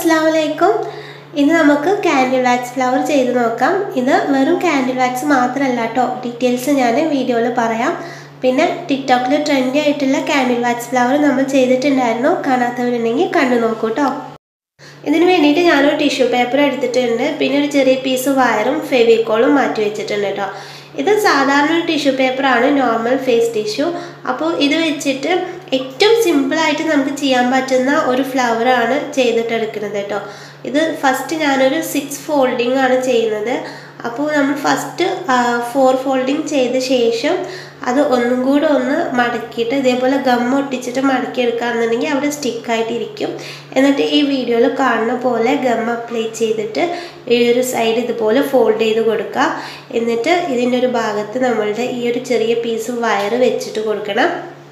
അസ്സാം വലൈക്കും ഇന്ന് നമുക്ക് കാൻഡിൽ വാക്സ് ഫ്ലവർ ചെയ്ത് നോക്കാം ഇത് വെറും കാൻഡിൽ വാക്സ് മാത്രമല്ല കേട്ടോ ഡീറ്റെയിൽസ് ഞാൻ വീഡിയോയിൽ പറയാം പിന്നെ ടിക്ടോക്കിൽ ട്രെൻഡി ആയിട്ടുള്ള കാൻഡിൽ വാക്സ് ഫ്ലവർ നമ്മൾ ചെയ്തിട്ടുണ്ടായിരുന്നു കാണാത്തവരുണ്ടെങ്കിൽ കണ്ടു നോക്കൂ കേട്ടോ ഇതിന് വേണ്ടിയിട്ട് ഞാനൊരു ടിഷ്യൂ പേപ്പർ എടുത്തിട്ടുണ്ട് പിന്നെ ഒരു ചെറിയ പീസ് വയറും ഫെവിക്കോളും മാറ്റി വെച്ചിട്ടുണ്ട് കേട്ടോ ഇത് സാധാരണ ഒരു ടിഷ്യൂ പേപ്പറാണ് നോർമൽ ഫേസ് ടിഷ്യൂ അപ്പോൾ ഇത് വെച്ചിട്ട് ഏറ്റവും സിമ്പിളായിട്ട് നമുക്ക് ചെയ്യാൻ പറ്റുന്ന ഒരു ഫ്ലവറാണ് ചെയ്തിട്ടെടുക്കുന്നത് കേട്ടോ ഇത് ഫസ്റ്റ് ഞാനൊരു സിക്സ് ഫോൾഡിങ് ആണ് ചെയ്യുന്നത് അപ്പോൾ നമ്മൾ ഫസ്റ്റ് ഫോർ ഫോൾഡിങ് ചെയ്ത ശേഷം അത് ഒന്നും കൂടെ ഒന്ന് മടക്കിയിട്ട് ഇതേപോലെ ഗം ഒട്ടിച്ചിട്ട് മടക്കി എടുക്കുകയാണെന്നുണ്ടെങ്കിൽ അവിടെ സ്റ്റിക്കായിട്ടിരിക്കും എന്നിട്ട് ഈ വീഡിയോയിൽ കാണുന്ന പോലെ ഗം അപ്ലൈ ചെയ്തിട്ട് ഈ ഒരു സൈഡ് ഇതുപോലെ ഫോൾഡ് ചെയ്ത് കൊടുക്കുക എന്നിട്ട് ഇതിൻ്റെ ഒരു ഭാഗത്ത് നമ്മളുടെ ഈ ഒരു ചെറിയ പീസ് വയർ വെച്ചിട്ട് കൊടുക്കണം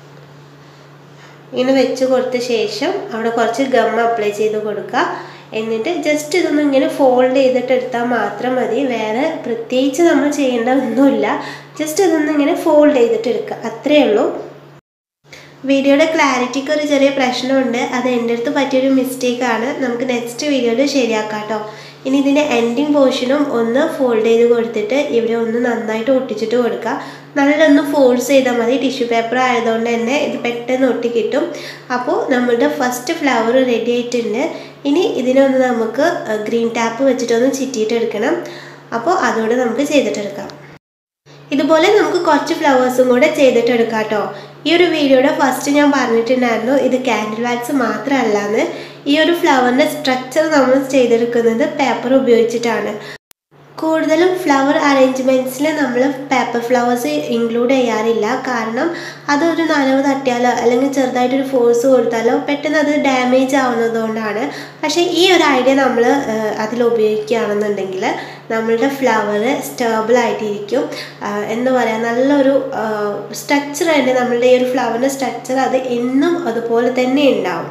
ഇങ്ങനെ വെച്ച് കൊടുത്ത ശേഷം അവിടെ കുറച്ച് ഗം അപ്ലൈ ചെയ്ത് കൊടുക്കുക എന്നിട്ട് ജസ്റ്റ് ഇതൊന്നും ഇങ്ങനെ ഫോൾഡ് ചെയ്തിട്ട് എടുത്താൽ മാത്രം മതി വേറെ പ്രത്യേകിച്ച് നമ്മൾ ചെയ്യേണ്ട ഒന്നുമില്ല ജസ്റ്റ് ഇതൊന്നും ഇങ്ങനെ ഫോൾഡ് ചെയ്തിട്ട് എടുക്കുക അത്രയേ ഉള്ളൂ വീഡിയോയുടെ ക്ലാരിറ്റിക്ക് ഒരു ചെറിയ പ്രശ്നമുണ്ട് അത് എൻ്റെ അടുത്ത് പറ്റിയൊരു മിസ്റ്റേക്കാണ് നമുക്ക് നെക്സ്റ്റ് വീഡിയോയിൽ ശരിയാക്കാം കേട്ടോ ഇനി ഇതിൻ്റെ എൻഡിങ് പോർഷനും ഒന്ന് ഫോൾഡ് ചെയ്ത് കൊടുത്തിട്ട് ഇവിടെ ഒന്ന് നന്നായിട്ട് ഒട്ടിച്ചിട്ട് കൊടുക്കുക നല്ലൊന്ന് ഫോഴ്സ് ചെയ്താൽ മതി ടിഷ്യൂ പേപ്പർ ആയതുകൊണ്ട് തന്നെ ഇത് പെട്ടെന്ന് ഒട്ടി കിട്ടും അപ്പോൾ നമ്മുടെ ഫസ്റ്റ് ഫ്ലവർ റെഡി ആയിട്ടുണ്ട് ഇനി ഇതിനൊന്ന് നമുക്ക് ഗ്രീൻ ടാപ്പ് വെച്ചിട്ടൊന്ന് ചിറ്റിയിട്ട് എടുക്കണം അപ്പോൾ അതോടെ നമുക്ക് ചെയ്തിട്ടെടുക്കാം ഇതുപോലെ നമുക്ക് കുറച്ച് ഫ്ലവേഴ്സും കൂടെ ചെയ്തിട്ടെടുക്കാം കേട്ടോ ഈ ഒരു വീഡിയോയുടെ ഫസ്റ്റ് ഞാൻ പറഞ്ഞിട്ടുണ്ടായിരുന്നു ഇത് കാൻഡിൽ വാക്സ് മാത്രമല്ലാന്ന് ഈ ഒരു ഫ്ലവറിൻ്റെ സ്ട്രക്ചർ നമ്മൾ ചെയ്തെടുക്കുന്നത് പേപ്പർ ഉപയോഗിച്ചിട്ടാണ് കൂടുതലും ഫ്ലവർ അറേഞ്ച്മെൻറ്റ്സിൽ നമ്മൾ പേപ്പർ ഫ്ലവേഴ്സ് ഇൻക്ലൂഡ് ചെയ്യാറില്ല കാരണം അതൊരു നനവ് തട്ടിയാലോ അല്ലെങ്കിൽ ചെറുതായിട്ടൊരു ഫോഴ്സ് കൊടുത്താലോ പെട്ടെന്ന് അത് ഡാമേജ് ആവുന്നതുകൊണ്ടാണ് പക്ഷേ ഈ ഒരു ഐഡിയ നമ്മൾ അതിൽ ഉപയോഗിക്കുകയാണെന്നുണ്ടെങ്കിൽ നമ്മളുടെ ഫ്ലവർ സ്റ്റേബിൾ ആയിട്ടിരിക്കും എന്ന് പറയാം നല്ലൊരു സ്ട്രക്ചർ തന്നെ നമ്മളുടെ ഈ ഒരു ഫ്ലവറിൻ്റെ സ്ട്രക്ചർ അത് എന്നും അതുപോലെ തന്നെ ഉണ്ടാവും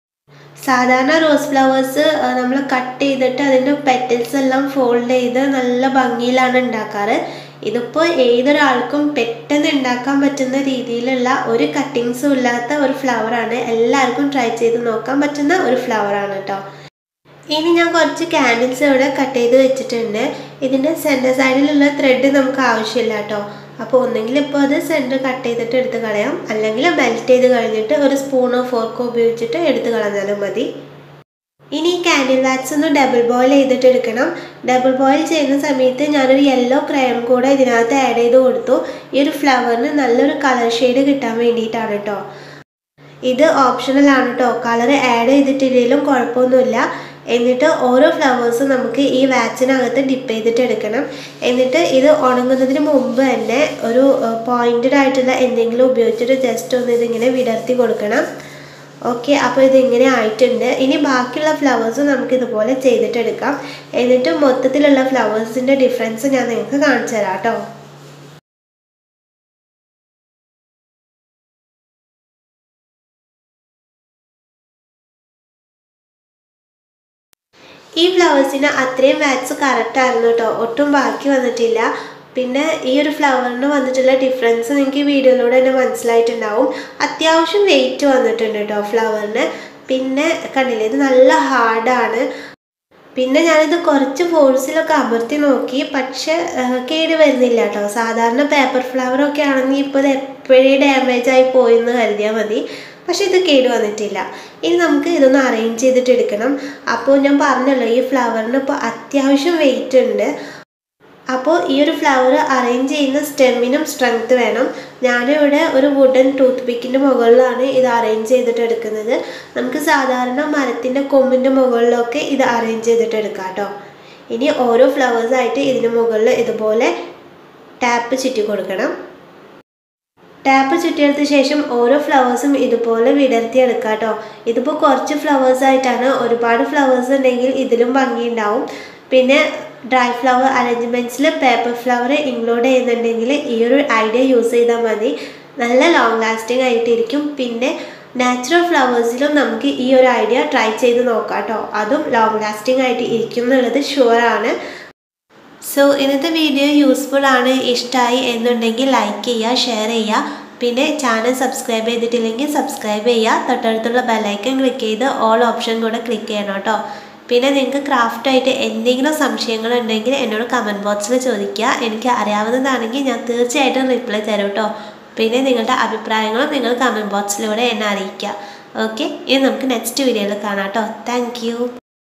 സാധാരണ റോസ് ഫ്ലവേഴ്സ് നമ്മൾ കട്ട് ചെയ്തിട്ട് അതിൻ്റെ പെറ്റൽസ് എല്ലാം ഫോൾഡ് ചെയ്ത് നല്ല ഭംഗിയിലാണ് ഉണ്ടാക്കാറ് ഇതിപ്പോൾ ഏതൊരാൾക്കും പെട്ടെന്ന് ഉണ്ടാക്കാൻ പറ്റുന്ന രീതിയിലുള്ള ഒരു കട്ടിങ്സും ഇല്ലാത്ത ഒരു ഫ്ലവറാണ് എല്ലാവർക്കും ട്രൈ ചെയ്ത് നോക്കാൻ പറ്റുന്ന ഒരു ഫ്ലവറാണ് കേട്ടോ ഇനി ഞാൻ കുറച്ച് ക്യാൻഡിൽസ് ഇവിടെ കട്ട് ചെയ്ത് വെച്ചിട്ടുണ്ട് ഇതിൻ്റെ സെൻറ്റർ സൈഡിലുള്ള ത്രെഡ് നമുക്ക് ആവശ്യമില്ല കേട്ടോ അപ്പോൾ ഒന്നെങ്കിൽ ഇപ്പോൾ അത് സെൻറ്റർ കട്ട് ചെയ്തിട്ട് എടുത്ത് കളയാം അല്ലെങ്കിൽ മെൽറ്റ് ചെയ്ത് കഴിഞ്ഞിട്ട് ഒരു സ്പൂണോ ഫോർക്കോ ഉപയോഗിച്ചിട്ട് എടുത്ത് കളഞ്ഞാലും മതി ഇനി ഈ കാൻഡിൽ വാക്സ് ഒന്ന് ഡബിൾ ബോയിൽ ചെയ്തിട്ട് എടുക്കണം ഡബിൾ ബോയിൽ ചെയ്യുന്ന സമയത്ത് ഞാനൊരു യെല്ലോ ക്രയം കൂടെ ഇതിനകത്ത് ആഡ് ചെയ്ത് കൊടുത്തു ഈ ഒരു ഫ്ലവറിന് നല്ലൊരു കളർ ഷെയ്ഡ് കിട്ടാൻ വേണ്ടിയിട്ടാണ് കേട്ടോ ഇത് ഓപ്ഷണൽ ആണ് കേട്ടോ കളർ ആഡ് ചെയ്തിട്ടില്ലെങ്കിലും കുഴപ്പമൊന്നുമില്ല എന്നിട്ട് ഓരോ ഫ്ലവേഴ്സും നമുക്ക് ഈ വാക്സിനകത്ത് ഡിപ്പ് ചെയ്തിട്ട് എടുക്കണം എന്നിട്ട് ഇത് ഉണങ്ങുന്നതിന് മുമ്പ് തന്നെ ഒരു പോയിൻറ്റഡ് ആയിട്ടുള്ള എന്തെങ്കിലും ഉപയോഗിച്ചിട്ട് ജസ്റ്റ് ഒന്ന് ഇതിങ്ങനെ വിടർത്തി കൊടുക്കണം ഓക്കെ അപ്പോൾ ഇതിങ്ങനെ ആയിട്ടുണ്ട് ഇനി ബാക്കിയുള്ള ഫ്ലവേഴ്സ് നമുക്ക് ഇതുപോലെ ചെയ്തിട്ടെടുക്കാം എന്നിട്ട് മൊത്തത്തിലുള്ള ഫ്ലവേഴ്സിൻ്റെ ഡിഫറൻസ് ഞാൻ നിങ്ങൾക്ക് കാണിച്ചു തരാം കേട്ടോ ഈ ഫ്ലവേഴ്സിന് അത്രയും വാക്സ് കറക്റ്റ് ആയിരുന്നു കേട്ടോ ഒട്ടും ബാക്കി വന്നിട്ടില്ല പിന്നെ ഈ ഒരു ഫ്ലവറിന് വന്നിട്ടുള്ള ഡിഫറൻസ് നിങ്ങൾക്ക് ഈ വീഡിയോയിലൂടെ തന്നെ മനസ്സിലായിട്ടുണ്ടാവും അത്യാവശ്യം വെയിറ്റ് വന്നിട്ടുണ്ട് കേട്ടോ ഫ്ലവറിന് പിന്നെ കണ്ടില്ലേ ഇത് നല്ല ഹാർഡാണ് പിന്നെ ഞാനിത് കുറച്ച് ഫോഴ്സിലൊക്കെ അമർത്തി നോക്കി പക്ഷെ കേട് വരുന്നില്ല കേട്ടോ സാധാരണ പേപ്പർ ഫ്ലവറൊക്കെ ആണെങ്കിൽ ഇപ്പോൾ ഇത് എപ്പോഴേ ഡാമേജ് ആയി പോയെന്ന് കരുതിയാൽ മതി പക്ഷെ ഇത് കേട് വന്നിട്ടില്ല ഇനി നമുക്ക് ഇതൊന്ന് അറേഞ്ച് ചെയ്തിട്ട് എടുക്കണം അപ്പോൾ ഞാൻ പറഞ്ഞല്ലോ ഈ ഫ്ലവറിന് ഇപ്പോൾ അത്യാവശ്യം വെയിറ്റ് ഉണ്ട് അപ്പോൾ ഈ ഒരു ഫ്ലവർ അറേഞ്ച് ചെയ്യുന്ന സ്റ്റെമ്മിനും സ്ട്രെങ്ത് വേണം ഞാനിവിടെ ഒരു വുഡൻ ടൂത്ത് പിക്കിൻ്റെ മുകളിലാണ് ഇത് അറേഞ്ച് ചെയ്തിട്ട് എടുക്കുന്നത് നമുക്ക് സാധാരണ മരത്തിൻ്റെ കൊമ്പിൻ്റെ മുകളിലൊക്കെ ഇത് അറേഞ്ച് ചെയ്തിട്ട് എടുക്കാം കേട്ടോ ഇനി ഓരോ ഫ്ലവേഴ്സായിട്ട് ഇതിന് മുകളിൽ ഇതുപോലെ ടാപ്പ് ചുറ്റി കൊടുക്കണം ടാപ്പ് ചുറ്റിയെടുത്ത ശേഷം ഓരോ ഫ്ലവേഴ്സും ഇതുപോലെ വിടർത്തി എടുക്കുക കേട്ടോ ഇതിപ്പോൾ കുറച്ച് ഫ്ലവേഴ്സ് ആയിട്ടാണ് ഒരുപാട് ഫ്ലവേഴ്സ് ഉണ്ടെങ്കിൽ ഇതിലും ഭംഗിയുണ്ടാവും പിന്നെ ഡ്രൈ ഫ്ലവർ അറേഞ്ച്മെൻറ്റ്സിൽ പേപ്പർ ഫ്ലവർ ഇൻക്ലൂഡ് ചെയ്യുന്നുണ്ടെങ്കിൽ ഈ ഒരു ഐഡിയ യൂസ് ചെയ്താൽ മതി നല്ല ലോങ് ലാസ്റ്റിംഗ് ആയിട്ടിരിക്കും പിന്നെ നാച്ചുറൽ ഫ്ലവേഴ്സിലും നമുക്ക് ഈ ഒരു ഐഡിയ ട്രൈ ചെയ്ത് നോക്കാം കേട്ടോ അതും ലോങ് ലാസ്റ്റിംഗ് ആയിട്ട് ഇരിക്കും എന്നുള്ളത് ഷുവറാണ് സോ ഇന്നത്തെ വീഡിയോ യൂസ്ഫുൾ ആണ് ഇഷ്ടമായി എന്നുണ്ടെങ്കിൽ ലൈക്ക് ചെയ്യുക ഷെയർ ചെയ്യുക പിന്നെ ചാനൽ സബ്സ്ക്രൈബ് ചെയ്തിട്ടില്ലെങ്കിൽ സബ്സ്ക്രൈബ് ചെയ്യുക തൊട്ടടുത്തുള്ള ബെല്ലൈക്കൺ ക്ലിക്ക് ചെയ്ത് ഓൾ ഓപ്ഷൻ കൂടെ ക്ലിക്ക് ചെയ്യണം കേട്ടോ പിന്നെ നിങ്ങൾക്ക് ക്രാഫ്റ്റായിട്ട് എന്തെങ്കിലും സംശയങ്ങളുണ്ടെങ്കിൽ എന്നോട് കമൻറ്റ് ബോക്സിൽ ചോദിക്കുക എനിക്ക് അറിയാവുന്നതാണെങ്കിൽ ഞാൻ തീർച്ചയായിട്ടും റിപ്ലൈ തരും കേട്ടോ പിന്നെ നിങ്ങളുടെ അഭിപ്രായങ്ങളും നിങ്ങൾ കമൻറ്റ് ബോക്സിലൂടെ എന്നെ അറിയിക്കുക ഓക്കെ ഇനി നമുക്ക് നെക്സ്റ്റ് വീഡിയോയിൽ കാണാം കേട്ടോ താങ്ക്